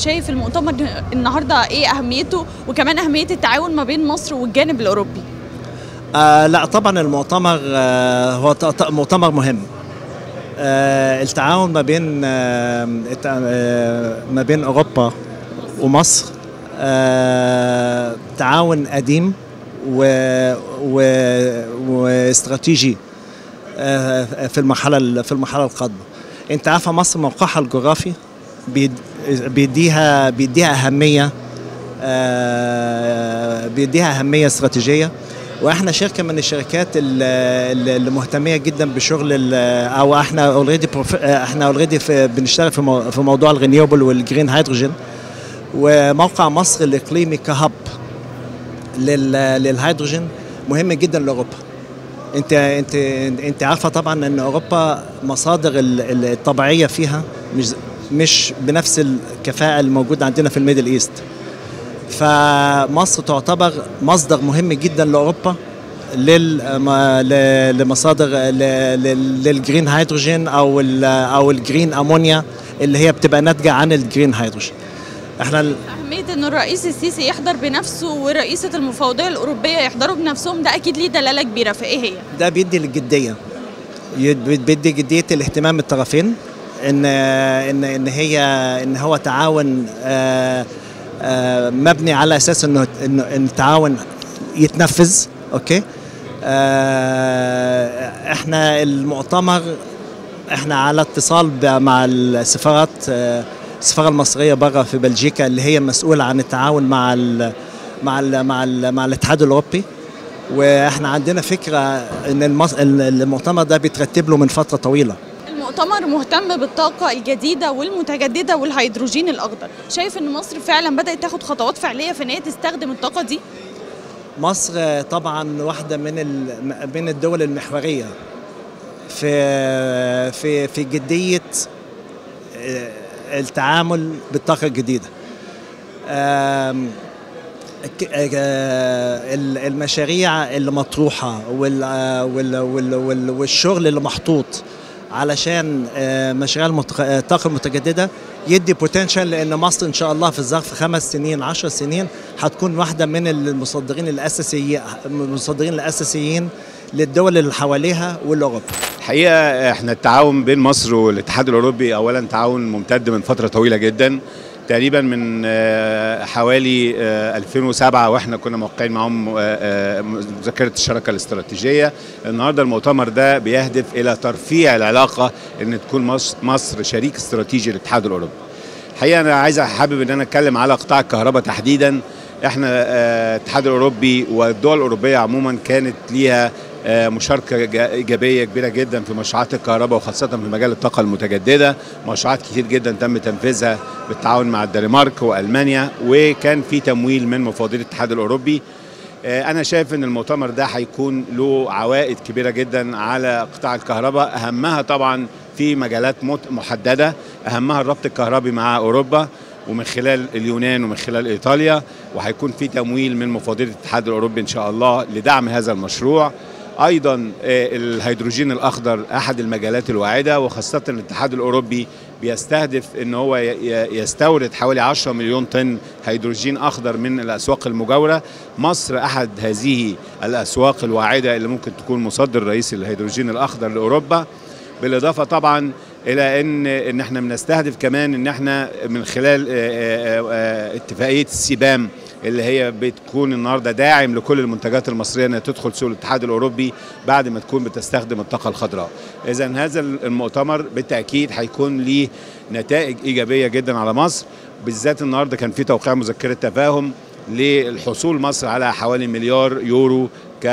شايف المؤتمر النهارده ايه اهميته وكمان اهميه التعاون ما بين مصر والجانب الاوروبي آه لا طبعا المؤتمر آه هو ط- ط- مؤتمر مهم آه التعاون ما بين آه التع- آه ما بين اوروبا ومصر آه تعاون قديم و و واستراتيجي آه في المرحله ال- في المرحله القادمه انت عارفه مصر موقعها الجغرافي بيد- بيديها بيديها اهميه آه، بيديها اهميه استراتيجيه واحنا شركه من الشركات ال- ال- اللي مهتميه جدا بشغل ال- او احنا اوريدي احنا اوريدي بنشتغل في مو- في موضوع الرينيوبل والجرين هيدروجين وموقع مصر الاقليمي كهب لل- للهيدروجين مهم جدا لاوروبا انت انت انت عارفه طبعا ان اوروبا مصادر ال- ال- الطبيعيه فيها مش مش بنفس الكفاءه الموجوده عندنا في الميدل ايست فمصر تعتبر مصدر مهم جدا لاوروبا لل ما- ل- لمصادر ل- ل- للجرين هيدروجين او ال- او الجرين امونيا اللي هي بتبقى ناتجه عن الجرين هيدروجين احنا ال- اهميه ان الرئيس السيسي يحضر بنفسه ورئيسه المفوضيه الاوروبيه يحضروا بنفسهم ده اكيد ليه دلاله كبيره فايه هي ده بيدي للجديه يد- بيدي جديه الاهتمام الطرفين ان ان ان هي ان هو تعاون آه، آه، مبني على اساس انه انه إن التعاون يتنفذ اوكي آه، احنا المؤتمر احنا على اتصال ب- مع السفارات آه، السفاره المصريه بره في بلجيكا اللي هي مسؤوله عن التعاون مع ال مع ال مع ال مع الاتحاد الاوروبي واحنا عندنا فكره ان المص... المؤتمر ده بيترتب له من فتره طويله المؤتمر مهتم بالطاقة الجديدة والمتجددة والهيدروجين الأخضر شايف أن مصر فعلا بدأت تاخد خطوات فعلية في أن هي تستخدم الطاقة دي مصر طبعا واحده من ال... من الدول المحوريه في في في جديه آه، التعامل بالطاقه الجديده آم، ك- آه، ال- المشاريع اللي مطروحه وال- آه، وال- وال- وال- والشغل اللي محطوط علشان آه، مشاريع المت- آه، الطاقه المتجدده يدي بوتنشال لان مصر ان شاء الله في ظرف خمس سنين عشر سنين هتكون واحده من المصدرين الاساسيين المصدرين الاساسيين للدول اللي حواليها والاوروبا الحقيقه احنا التعاون بين مصر والاتحاد الاوروبي اولا تعاون ممتد من فتره طويله جدا تقريبا من آه، حوالي آه، 2007 واحنا كنا موقعين معاهم آه، آه، مذكره الشراكه الاستراتيجيه النهارده المؤتمر ده بيهدف الى ترفيع العلاقه ان تكون مصر- مصر شريك استراتيجي للاتحاد الاوروبي الحقيقه انا عايز حابب ان انا اتكلم على قطاع الكهرباء تحديدا احنا آه، الاتحاد الاوروبي والدول الاوروبيه عموما كانت ليها آه، مشاركه جا- ايجابيه كبيره جدا في مشروعات الكهرباء وخاصه في مجال الطاقه المتجدده مشروعات كتير جدا تم تنفيذها بالتعاون مع الدنمارك والمانيا وكان في تمويل من مفوضيه الاتحاد الاوروبي آه، انا شايف ان المؤتمر ده هيكون له عوائد كبيره جدا على قطاع الكهرباء اهمها طبعا في مجالات مت- محدده اهمها الربط الكهربي مع اوروبا ومن خلال اليونان ومن خلال ايطاليا وهيكون في تمويل من مفوضيه الاتحاد الاوروبي ان شاء الله لدعم هذا المشروع ايضا آه، الهيدروجين الاخضر احد المجالات الواعده وخاصه الاتحاد الاوروبي بيستهدف ان هو ي- ي- يستورد حوالي 10 مليون طن هيدروجين اخضر من الاسواق المجاوره مصر احد هذه الاسواق الواعده اللي ممكن تكون مصدر رئيسي للهيدروجين الاخضر لاوروبا بالاضافه طبعا الى ان ان احنا بنستهدف كمان ان احنا من خلال آه، آه، آه، اتفاقيه السبام اللي هي بتكون النهارده داعم لكل المنتجات المصريه انها تدخل سوق الاتحاد الاوروبي بعد ما تكون بتستخدم الطاقه الخضراء. اذا هذا المؤتمر بالتاكيد هيكون ليه نتائج ايجابيه جدا على مصر بالذات النهارده كان في توقيع مذكره تفاهم للحصول مصر على حوالي مليار يورو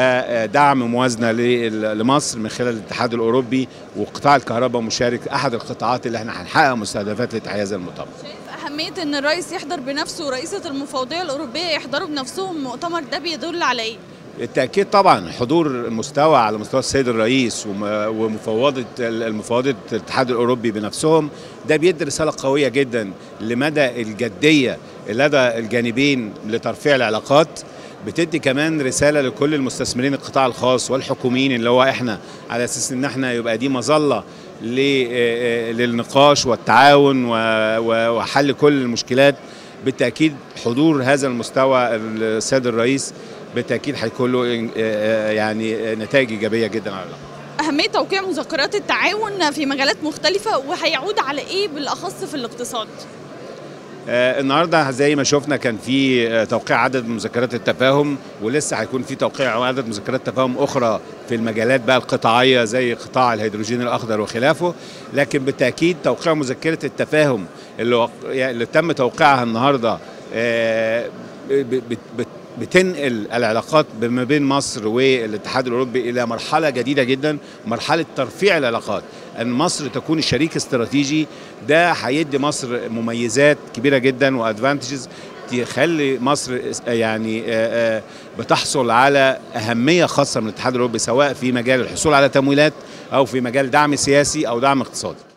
كدعم موازنه لل- لمصر من خلال الاتحاد الاوروبي وقطاع الكهرباء مشارك احد القطاعات اللي احنا هنحقق مستهدفات لتحقيق هذا المؤتمر. شايف أهمية أن الرئيس يحضر بنفسه ورئيسة المفوضية الأوروبية يحضروا بنفسهم المؤتمر ده بيدل على إيه؟ بالتاكيد طبعا حضور مستوى على مستوى السيد الرئيس وم- ومفوضه المفوضه الاتحاد الاوروبي بنفسهم ده بيدي رساله قويه جدا لمدى الجديه لدى الجانبين لترفيع العلاقات بتدي كمان رساله لكل المستثمرين القطاع الخاص والحكوميين اللي هو احنا على اساس ان احنا يبقى دي مظله للنقاش والتعاون وحل كل المشكلات بالتاكيد حضور هذا المستوى السيد الرئيس بالتاكيد هيكون له يعني نتائج ايجابيه جدا على العلاقه أهمية توقيع مذكرات التعاون في مجالات مختلفة وهيعود على إيه بالأخص في الاقتصاد؟ آه النهارده زي ما شفنا كان في آه توقيع عدد من مذكرات التفاهم ولسه هيكون في توقيع عدد مذكرات تفاهم اخرى في المجالات بقى القطاعيه زي قطاع الهيدروجين الاخضر وخلافه لكن بالتاكيد توقيع مذكره التفاهم اللي, وق... يعني اللي تم توقيعها النهارده آه بت... بت... بتنقل العلاقات ما بين مصر والاتحاد الاوروبي الى مرحله جديده جدا مرحله ترفيع العلاقات ان مصر تكون الشريك استراتيجي ده هيدي مصر مميزات كبيره جدا وادفانتجز تخلي مصر يعني بتحصل على اهميه خاصه من الاتحاد الاوروبي سواء في مجال الحصول على تمويلات او في مجال دعم سياسي او دعم اقتصادي